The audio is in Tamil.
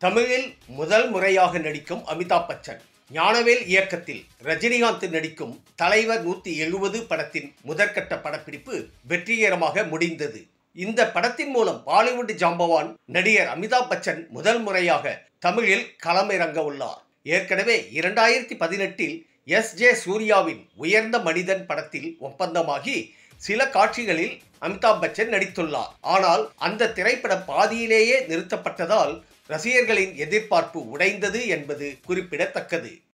தமிழில் முதல் முறையாக நடிக்கும் அமிதாப் பச்சன் ஞானவேல் இயக்கத்தில் ரஜினிகாந்த் நடிக்கும் தலைவர் நூத்தி எழுபது படத்தின் முதற்கட்ட படப்பிடிப்பு வெற்றிகரமாக முடிந்தது இந்த படத்தின் மூலம் பாலிவுட் ஜாம்பவான் நடிகர் அமிதாப் பச்சன் முதல் முறையாக தமிழில் களமிறங்க உள்ளார் ஏற்கனவே இரண்டாயிரத்தி பதினெட்டில் எஸ் ஜே சூர்யாவின் உயர்ந்த மனிதன் படத்தில் ஒப்பந்தமாகி சில காட்சிகளில் அமிதாப் பச்சன் நடித்துள்ளார் ஆனால் அந்த திரைப்படம் பாதியிலேயே நிறுத்தப்பட்டதால் ரசிகர்களின் எதிர்பார்ப்பு உடைந்தது என்பது குறிப்பிடத்தக்கது